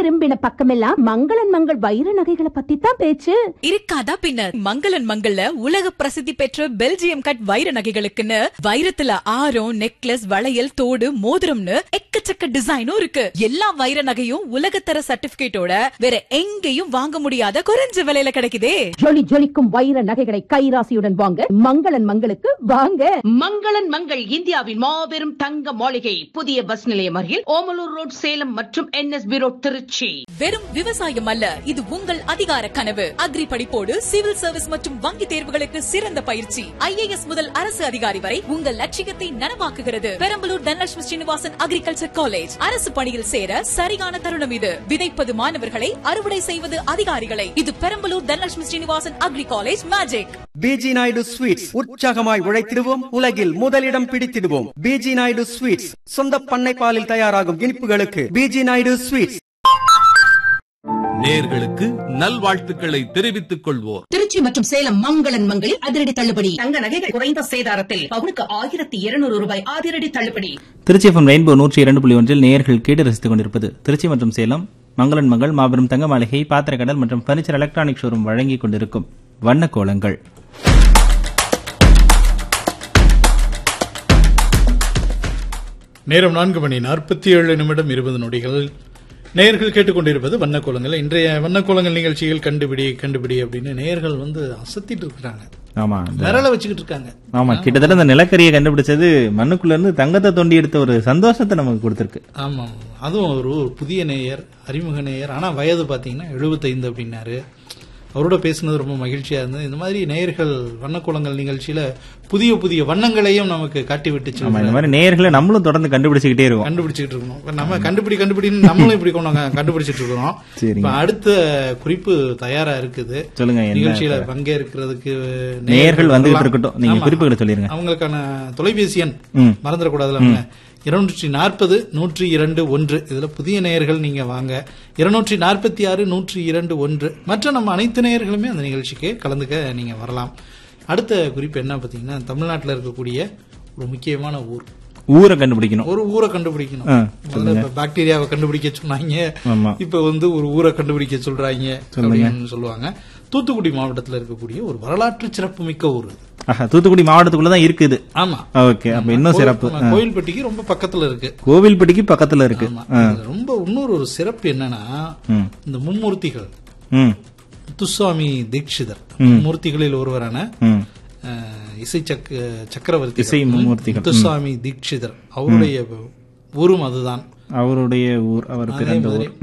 திரும்பின பக்கமெல்லாம் மங்களன் மங்கள் வைர நகைகளை பத்தி தான் பேச்சு இருக்காதா பின்ன மங்களன் மங்கள்ல உலக பிரசித்தி பெற்ற பெல்ஜியம் கட் வைர நகைகளுக்குன்னு வைரத்துல ஆரம் நெக்லஸ் வளையல் தோடு மோதிரம்னு எக்கச்சக்க டிசைனும் இருக்கு எல்லா வைர நகையும் உலகத்தர சர்டிபிகேட்டோட வேற எங்கேயும் வாங்க முடியாத குறைஞ்ச விலையில கிடைக்குதே ஜொலி ஜொலிக்கும் வைர நகைகளை கைராசியுடன் வாங்க மங்களன் மங்களுக்கு வாங்க மங்களன் மங்கள் இந்தியாவின் மாபெரும் தங்க மாளிகை புதிய பஸ் நிலையம் அருகில் ஓமலூர் ரோட் சேலம் மற்றும் என்எஸ்பி ரோட் திருச்சி வெறும் விவசாயம் அல்ல இது உங்கள் அதிகார கனவு அக்ரி படிப்போடு சிவில் சர்வீஸ் மற்றும் வங்கி தேர்வுகளுக்கு சிறந்த பயிற்சி ஐஏஎஸ் முதல் அரசு அதிகாரி வரை உங்கள் லட்சியத்தை நனவாக்குகிறது பெரம்பலூர் தனலட்சுமி ஸ்ரீனிவாசன் அக்ரிகல்ச்சர் காலேஜ் அரசு பணியில் சேர சரியான தருணம் இது விதைப்பது மாணவர்களை அறுவடை செய்வது அதிகாரிகளை இது Perambalur Dhanalakshmi Srinivasan agri college magic PG Naidu sweets உற்சாகமாய் உழைத்திடுவோம் உலகில் முதலிடம் பிடித்திடுவோம் பிஜி நாயுடு ஸ்வீட்ஸ் சொந்த பண்ணை பாலில் தயாராகும் இனிப்புகளுக்கு பிஜி நாயுடு ஸ்வீட்ஸ் நேர்களுக்கு நல்வாழ்த்துக்களை தெரிவித்துக் கொள்வோர் திருச்சி மற்றும் சேலம் மங்களன் மங்களில் அதிரடி தள்ளுபடி தங்க நகைகள் குறைந்த சேதாரத்தில் பவுனுக்கு ஆயிரத்தி இருநூறு ரூபாய் அதிரடி தள்ளுபடி திருச்சி எஃப்எம் ரெயின்போ நூற்றி இரண்டு புள்ளி ஒன்றில் நேயர்கள் கேட்டு ரசித்துக் கொண்டிருப்பது திருச்சி மற்றும் சேலம் மங்களன் மங்கள் மாபெரும் தங்க மாளிகை பாத்திரக்கடல் மற்றும் பர்னிச்சர் எலக்ட்ரானிக் ஷோரூம் வழங்கிக் கொண்டிருக்கும் வண்ண கோலங்கள் நேரம் நான்கு மணி நாற்பத்தி ஏழு நிமிடம் இருபது நொடிகள் நேயர்கள் கேட்டுக்கொண்டிருப்பது வண்ணக்கோலங்கள் இன்றைய வண்ணக்கோலங்கள் நிகழ்ச்சியில் கண்டுபிடி கண்டுபிடி அப்படின்னு நேயர்கள் வந்து அசத்திட்டு இருக்கிறாங்க ஆமா இந்த- விரல வச்சுக்கிட்டு இருக்காங்க ஆமா கிட்டத்தட்ட இந்த நிலக்கரியை கண்டுபிடிச்சது மண்ணுக்குள்ள இருந்து தங்கத்தை தோண்டி எடுத்த ஒரு சந்தோஷத்தை நமக்கு கொடுத்திருக்கு ஆமா அதுவும் ஒரு ஒரு புதிய நேயர் அறிமுக நேயர் ஆனா வயது பாத்தீங்கன்னா எழுபத்தைந்து அப்படின்னாரு அவரோட பேசுனது ரொம்ப மகிழ்ச்சியா இருந்தது இந்த மாதிரி நேயர்கள் வண்ணக்கோலங்கள் நிகழ்ச்சியில புதிய புதிய வண்ணங்களையும் நமக்கு காட்டி விட்டுச்சு ஆமா இந்த மாதிரி நேயர்களை நம்மளும் தொடர்ந்து கண்டுபிடிச்சுக்கிட்டே இருக்கோம் கண்டுபிடிச்சிட்டு இருக்கணும் இப்ப நம்ம கண்டுபிடி கண்டுபிடின்னு நம்மளும் இப்படி கொண்டு வாங்க, கண்டுபிடிச்சிட்டு இருக்கிறோம் சரிங்க. இப்ப அடுத்த குறிப்பு தயாரா இருக்குது சொல்லுங்க என்ன நிகழ்ச்சியில பங்கேற்கிறதுக்கு நேயர்கள் வந்துகிட்டு வரலாம். இருக்கட்டும் நீங்க ஆமா. குறிப்புகளை சொல்லிருங்க அவங்களுக்கான தொலைபேசி எண் ம். மறந்துடக்கூடாதுல இருநூற்றி நாற்பது நூற்றி இரண்டு ஒன்று இதுல புதிய நேயர்கள் நீங்க வாங்க இருநூற்றி நாற்பத்தி ஆறு நூற்றி இரண்டு ஒன்று மற்ற நம்ம அனைத்து நேயர்களுமே அந்த நிகழ்ச்சிக்கு கலந்துக்க நீங்க வரலாம் அடுத்த குறிப்பு என்ன பாத்தீங்கன்னா தமிழ்நாட்டில் இருக்கக்கூடிய ஒரு முக்கியமான ஊர் ஊரை கண்டுபிடிக்கணும் ஒரு ஊரை கண்டுபிடிக்கணும் ஆ, முதல்ல இப்ப பாக்டீரியாவை கண்டுபிடிக்க சொன்னாங்க ஆமா. இப்ப வந்து ஒரு ஊரை கண்டுபிடிக்க சொல்றாங்க அப்படின்னு சொல்லுவாங்க தூத்துக்குடி மாவட்டத்தில் இருக்கக்கூடிய ஒரு வரலாற்று சிறப்பு மிக்க ஊர் இது. ஆஹா, தூத்துக்குடி மாவட்டத்துக்குள்ள தான் இருக்குது ஆமா ஓகே அப்ப இன்னும் சிறப்பு நம்ம கோயில்பட்டிக்கு ரொம்ப பக்கத்துல இருக்கு கோவில்பட்டிக்கு பக்கத்துல இருக்கு ஆமா. இதுல ரொம்ப இன்னொரு ஒரு சிறப்பு என்னன்னா ம். இந்த மும்மூர்த்திகள் ம் முத்துசுவாமி தீட்சிதர் மூர்த்திகளில் ஒருவரான ம் அஹ், இசை சக்க சக்கரவர்த்தி இசை மும்மூர்த்திகள். முத்துசுவாமி தீட்சிதர் அவருடைய ஊரும் அதுதான் அவருடைய ஊர் அவர் அதே பிறந்த மாதிரி ஊர்